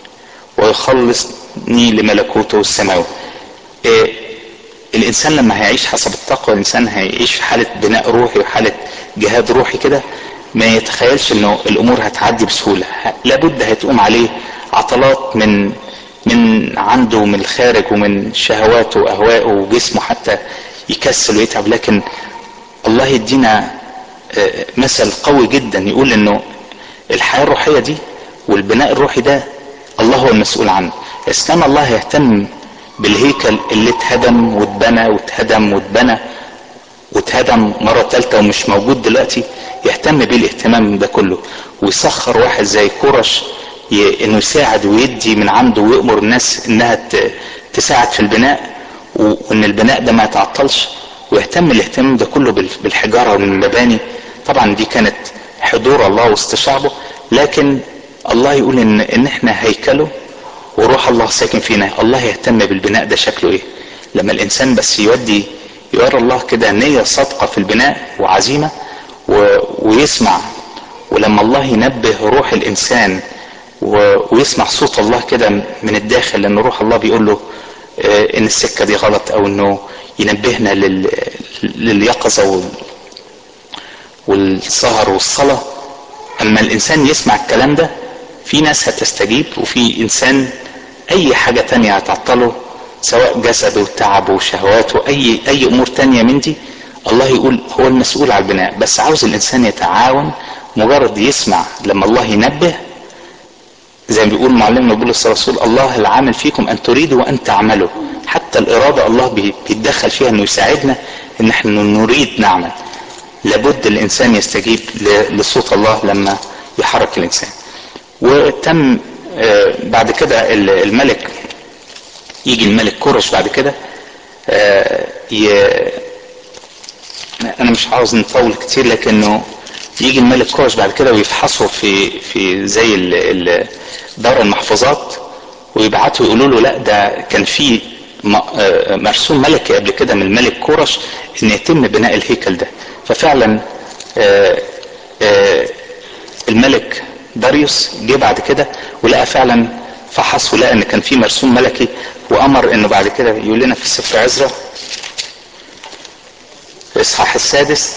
ويخلصني لملكوته السماوي إيه الانسان لما هيعيش حسب التقوى الانسان هيعيش في حاله بناء روحي وحاله جهاد روحي كده ما يتخيلش انه الامور هتعدي بسهوله لابد هتقوم عليه عطلات من من عنده من الخارج ومن شهواته واهوائه وجسمه حتى يكسل ويتعب لكن الله يدينا مثل قوي جدا يقول انه الحياه الروحيه دي والبناء الروحي ده الله هو المسؤول عنه اذا كان الله يهتم بالهيكل اللي اتهدم واتبنى واتهدم واتبنى واتهدم مرة ثالثة ومش موجود دلوقتي يهتم بيه الاهتمام ده كله ويسخر واحد زي كورش ي... انه يساعد ويدي من عنده ويأمر الناس انها ت... تساعد في البناء و... وان البناء ده ما يتعطلش ويهتم الاهتمام ده كله بال... بالحجارة والمباني طبعا دي كانت حضور الله وسط شعبه لكن الله يقول ان ان احنا هيكله وروح الله ساكن فينا الله يهتم بالبناء ده شكله ايه لما الانسان بس يودي يرى الله كده نية صادقة في البناء وعزيمة و... ويسمع ولما الله ينبه روح الانسان و... ويسمع صوت الله كده من الداخل لان روح الله بيقول له آه ان السكة دي غلط او انه ينبهنا لل... لليقظة وال... والسهر والصلاة اما الانسان يسمع الكلام ده في ناس هتستجيب وفي انسان اي حاجة تانية هتعطله سواء جسده وتعبه وشهواته اي اي امور تانية من دي الله يقول هو المسؤول على البناء بس عاوز الانسان يتعاون مجرد يسمع لما الله ينبه زي ما بيقول معلمنا بولس الرسول الله العامل فيكم ان تريدوا وان تعملوا حتى الاراده الله بيتدخل فيها انه يساعدنا ان احنا نريد نعمل لابد الانسان يستجيب لصوت الله لما يحرك الانسان وتم بعد كده الملك يجي الملك كورش بعد كده انا مش عاوز نطول كتير لكنه يجي الملك كورش بعد كده ويفحصوا في في زي دار المحفوظات ويبعتوا يقولوا له لا ده كان في مرسوم ملكي قبل كده من الملك كورش ان يتم بناء الهيكل ده ففعلا الملك داريوس جه بعد كده ولقى فعلا فحص ولقى ان كان في مرسوم ملكي وامر انه بعد كده يقول لنا في سفر عزرا الاصحاح السادس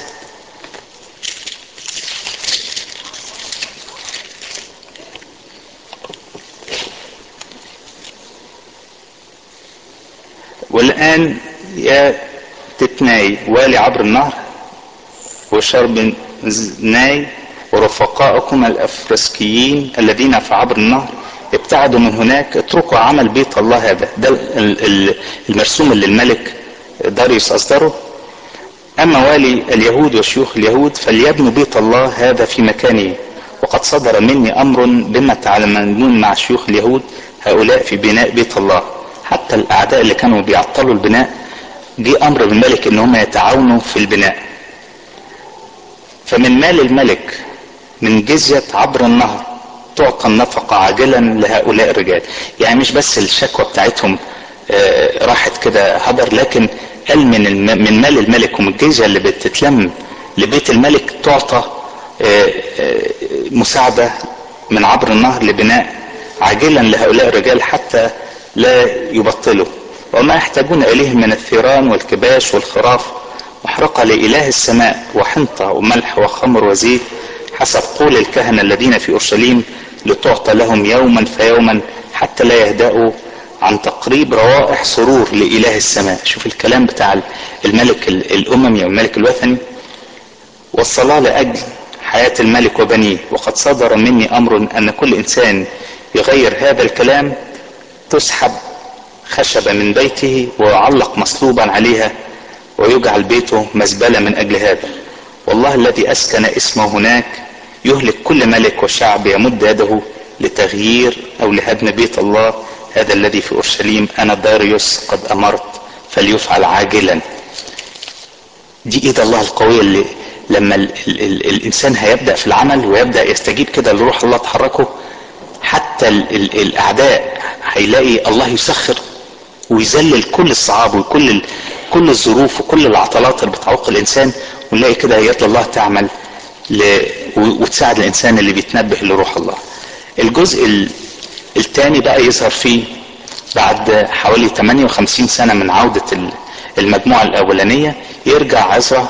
والآن يا تتناي والي عبر النهر وشرب ناي ورفقائكم الأفرسكيين الذين في عبر النهر ابتعدوا من هناك اتركوا عمل بيت الله هذا ده المرسوم اللي الملك داريوس أصدره أما والي اليهود وشيوخ اليهود فليبنوا بيت الله هذا في مكانه وقد صدر مني أمر بما تعلمون مع شيوخ اليهود هؤلاء في بناء بيت الله حتى الاعداء اللي كانوا بيعطلوا البناء جه امر من الملك ان هم يتعاونوا في البناء فمن مال الملك من جزية عبر النهر تعطى النفقة عاجلا لهؤلاء الرجال يعني مش بس الشكوى بتاعتهم آه راحت كده هدر لكن قال من الم... من مال الملك ومن الجزية اللي بتتلم لبيت الملك تعطى آه آه مساعدة من عبر النهر لبناء عاجلا لهؤلاء الرجال حتى لا يبطلوا وما يحتاجون إليه من الثيران والكباش والخراف محرقة لإله السماء وحنطة وملح وخمر وزيت حسب قول الكهنة الذين في أورشليم لتعطى لهم يوما فيوما حتى لا يهدأوا عن تقريب روائح سرور لإله السماء شوف الكلام بتاع الملك الأممي أو الملك الوثني والصلاة لأجل حياة الملك وبنيه وقد صدر مني أمر أن كل إنسان يغير هذا الكلام تسحب خشبة من بيته ويعلق مصلوبا عليها ويجعل بيته مزبلة من أجل هذا والله الذي أسكن اسمه هناك يهلك كل ملك وشعب يمد يده لتغيير أو لهدم بيت الله هذا الذي في أورشليم أنا داريوس قد أمرت فليفعل عاجلا دي إيد الله القوية اللي لما ال ال ال الإنسان هيبدأ في العمل ويبدأ يستجيب كده لروح الله تحركه حتى ال ال الأعداء هيلاقي الله يسخر ويذلل كل الصعاب وكل ال كل الظروف وكل العطلات اللي بتعوق الإنسان ونلاقي كده آيات الله تعمل ل... وتساعد الإنسان اللي بيتنبه لروح الله الجزء الثاني بقى يظهر فيه بعد حوالي 58 سنة من عودة المجموعة الأولانية يرجع عزرا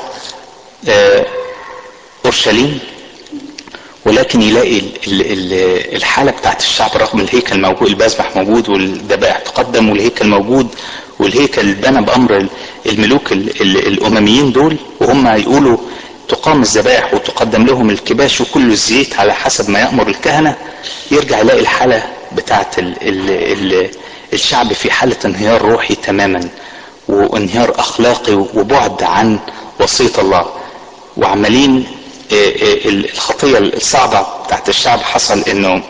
أورشليم ولكن يلاقي الحالة بتاعت الشعب رغم الهيكل موجود المذبح موجود والذبائح تقدم والهيكل موجود والهيكل اتبنى بأمر الملوك الأمميين دول وهم يقولوا تقام الذبائح وتقدم لهم الكباش وكل الزيت على حسب ما يأمر الكهنة يرجع يلاقي الحالة بتاعت ال ال ال الشعب في حالة انهيار روحي تماما وانهيار أخلاقي وبعد عن وصية الله وعمالين الخطية الصعبة بتاعت الشعب حصل انه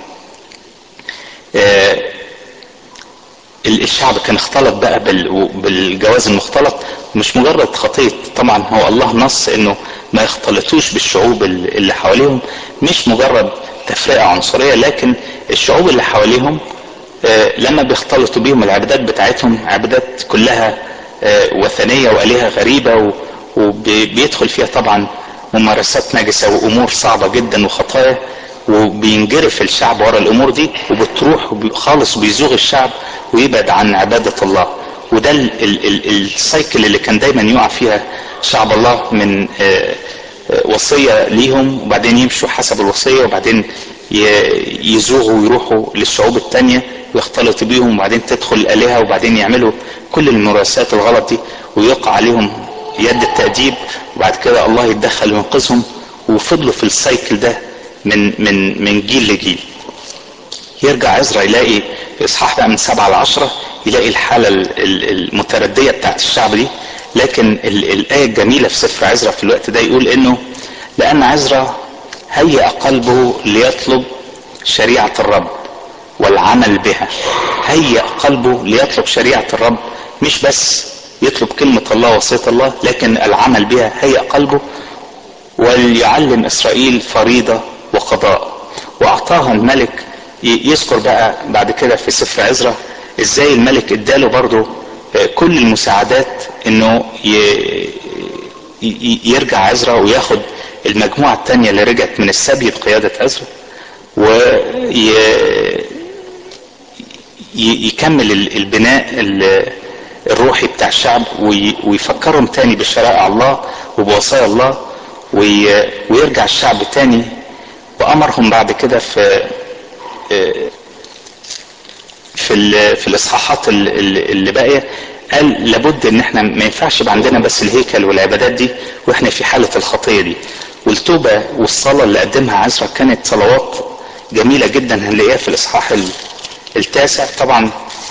الشعب كان اختلط بقى بالجواز المختلط مش مجرد خطية طبعا هو الله نص انه ما يختلطوش بالشعوب اللي حواليهم مش مجرد تفرقة عنصرية لكن الشعوب اللي حواليهم لما بيختلطوا بيهم العبادات بتاعتهم عبادات كلها وثنية وآلهة غريبة وبيدخل فيها طبعا ممارسات نجسة وأمور صعبة جدا وخطايا وبينجرف الشعب ورا الأمور دي وبتروح خالص بيزوغ الشعب ويبعد عن عبادة الله وده ال ال ال السايكل اللي كان دايما يقع فيها شعب الله من وصية ليهم وبعدين يمشوا حسب الوصية وبعدين يزوغوا ويروحوا للشعوب التانية ويختلطوا بيهم وبعدين تدخل الآلهة وبعدين يعملوا كل الممارسات الغلط دي ويقع عليهم يد التأديب وبعد كده الله يتدخل وينقذهم وفضلوا في السايكل ده من من من جيل لجيل يرجع عزرا يلاقي في اصحاح بقى من سبعة لعشرة يلاقي الحالة المتردية بتاعت الشعب دي لكن الآية الجميلة في سفر عزرا في الوقت ده يقول انه لأن عزرا هيأ قلبه ليطلب شريعة الرب والعمل بها هيأ قلبه ليطلب شريعة الرب مش بس يطلب كلمة الله وصية الله لكن العمل بها هيأ قلبه وليعلم إسرائيل فريضة وقضاء وأعطاها الملك يذكر بقى بعد كده في سفر عزرا ازاي الملك اداله برضه كل المساعدات انه يرجع عزرا وياخد المجموعة التانية اللي رجعت من السبي بقيادة عزرا ويكمل البناء الروحي بتاع الشعب ويفكرهم تاني بشرائع الله وبوصايا الله ويرجع الشعب تاني وامرهم بعد كده في في في الاصحاحات اللي باقيه قال لابد ان احنا ما ينفعش يبقى عندنا بس الهيكل والعبادات دي واحنا في حاله الخطيه دي والتوبه والصلاه اللي قدمها عزرا كانت صلوات جميله جدا هنلاقيها في الاصحاح التاسع طبعا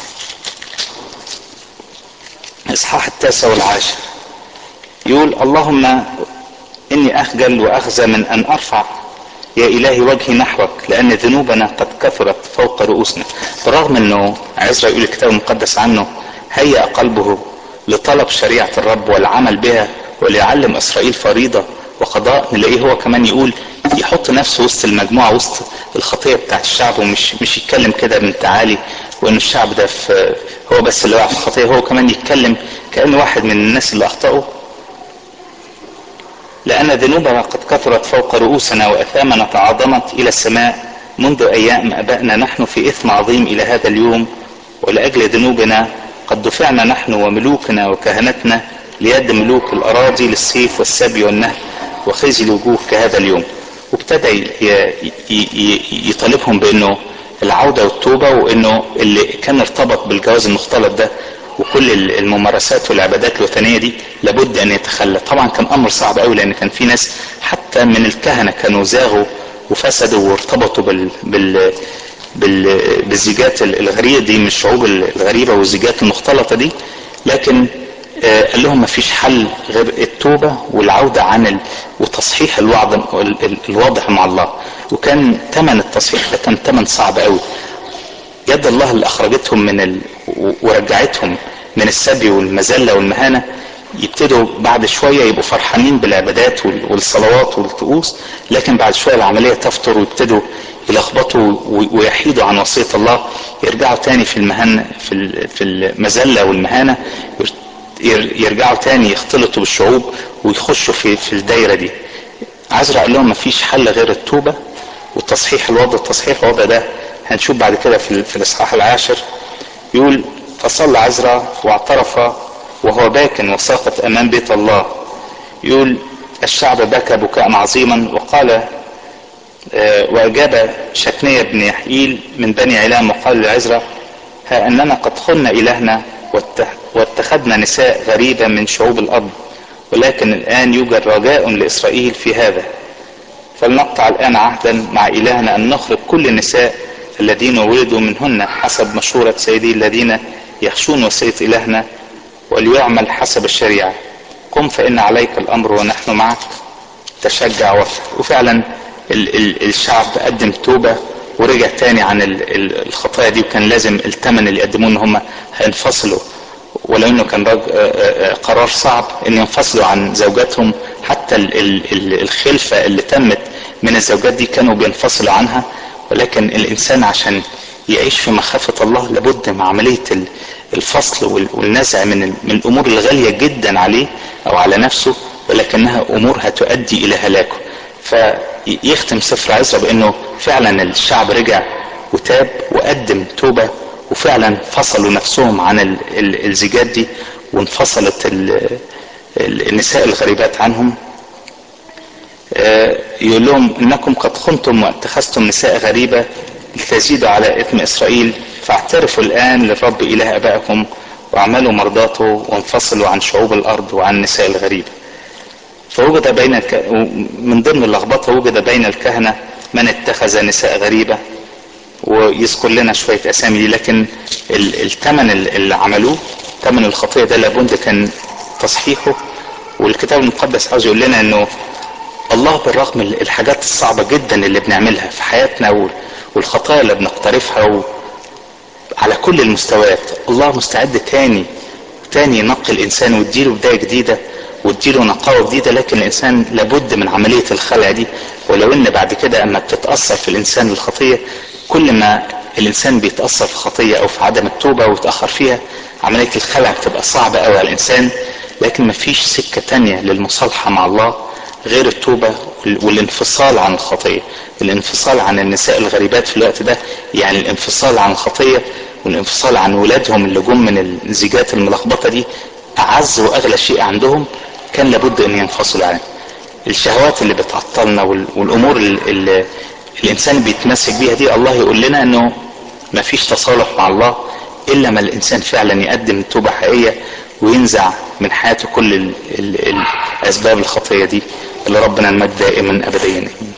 الاصحاح التاسع والعاشر يقول اللهم اني اخجل واخزى من ان ارفع يا إلهي وجهي نحوك لأن ذنوبنا قد كثرت فوق رؤوسنا بالرغم أنه عزرا يقول الكتاب المقدس عنه هيأ قلبه لطلب شريعة الرب والعمل بها وليعلم إسرائيل فريضة وقضاء نلاقيه هو كمان يقول يحط نفسه وسط المجموعة وسط الخطية بتاعت الشعب ومش مش يتكلم كده من تعالي وان الشعب ده في هو بس اللي وقع في الخطية هو كمان يتكلم كأنه واحد من الناس اللي أخطأوا لأن ذنوبنا قد كثرت فوق رؤوسنا وأثامنا تعاظمت إلى السماء منذ أيام أبائنا نحن في إثم عظيم إلى هذا اليوم ولأجل ذنوبنا قد دفعنا نحن وملوكنا وكهنتنا ليد ملوك الأراضي للسيف والسبي والنهب وخزي الوجوه كهذا اليوم وابتدى يطالبهم بأنه العودة والتوبة وأنه اللي كان ارتبط بالجواز المختلط ده وكل الممارسات والعبادات الوثنيه دي لابد ان يتخلى طبعا كان امر صعب قوي لان كان في ناس حتى من الكهنه كانوا زاغوا وفسدوا وارتبطوا بال بال بال بالزيجات الغريبه دي من الشعوب الغريبه والزيجات المختلطه دي لكن آه قال لهم ما فيش حل غير التوبه والعوده عن ال... وتصحيح الوعد الواضح مع الله وكان ثمن التصحيح ده كان ثمن صعب قوي يد الله اللي اخرجتهم من ال... ورجعتهم من السبي والمذله والمهانه يبتدوا بعد شويه يبقوا فرحانين بالعبادات والصلوات والطقوس لكن بعد شويه العمليه تفتر ويبتدوا يلخبطوا ويحيدوا عن وصيه الله يرجعوا تاني في المهنه في في المذله والمهانه يرجعوا تاني يختلطوا بالشعوب ويخشوا في في الدايره دي عزرا قال لهم مفيش حل غير التوبه وتصحيح الوضع تصحيح الوضع ده هنشوف بعد كده في, في الاصحاح العاشر يقول فصلى عزرا واعترف وهو باك وساقط امام بيت الله يقول الشعب بكى بكاء عظيما وقال واجاب شكنية بن يحييل من بني علام وقال لعزرا ها اننا قد خنا الهنا واتخذنا نساء غريبة من شعوب الارض ولكن الان يوجد رجاء لاسرائيل في هذا فلنقطع الان عهدا مع الهنا ان نخرج كل النساء الذين ولدوا منهن حسب مشورة سيدي الذين يخشون وصية إلهنا وليعمل حسب الشريعة قم فإن عليك الأمر ونحن معك تشجع وفق وفعلا ال ال الشعب قدم توبة ورجع تاني عن ال ال الخطايا دي وكان لازم الثمن اللي يقدموه ان هم هينفصلوا ولو انه كان قرار صعب ان ينفصلوا عن زوجاتهم حتى ال ال الخلفة اللي تمت من الزوجات دي كانوا بينفصلوا عنها ولكن الانسان عشان يعيش في مخافة الله لابد مع عملية الفصل والنزع من من الامور الغالية جدا عليه او على نفسه ولكنها امور هتؤدي الى هلاكه فيختم سفر عزرا بانه فعلا الشعب رجع وتاب وقدم توبة وفعلا فصلوا نفسهم عن الزيجات دي وانفصلت النساء الغريبات عنهم يقول لهم انكم قد خنتم واتخذتم نساء غريبة لتزيدوا على اثم اسرائيل فاعترفوا الان للرب اله ابائكم واعملوا مرضاته وانفصلوا عن شعوب الارض وعن النساء الغريبة فوجد بين الك... من ضمن اللخبطة وجد بين الكهنة من اتخذ نساء غريبة ويذكر لنا شوية اسامي دي لكن الثمن اللي عملوه ثمن الخطية ده لابد كان تصحيحه والكتاب المقدس عاوز يقول لنا انه الله بالرغم الحاجات الصعبة جدا اللي بنعملها في حياتنا والخطايا اللي بنقترفها و... على كل المستويات الله مستعد تاني تاني ينقي الانسان ويديله بداية جديدة واديله نقاوة جديدة لكن الانسان لابد من عملية الخلع دي ولو ان بعد كده اما بتتأثر في الانسان الخطية كل ما الانسان بيتأثر في خطية او في عدم التوبة ويتأخر فيها عملية الخلع بتبقى صعبة قوي على الانسان لكن مفيش سكة تانية للمصالحة مع الله غير التوبة والانفصال عن الخطية الانفصال عن النساء الغريبات في الوقت ده يعني الانفصال عن الخطية والانفصال عن ولادهم اللي جم من الزيجات الملخبطة دي أعز وأغلى شيء عندهم كان لابد أن ينفصلوا عنه الشهوات اللي بتعطلنا والأمور اللي الإنسان بيتمسك بيها دي الله يقول لنا أنه مفيش تصالح مع الله إلا ما الإنسان فعلا يقدم توبة حقيقية وينزع من حياته كل ال ال الأسباب الخطية دي اللي ربنا المجد دائما أبديا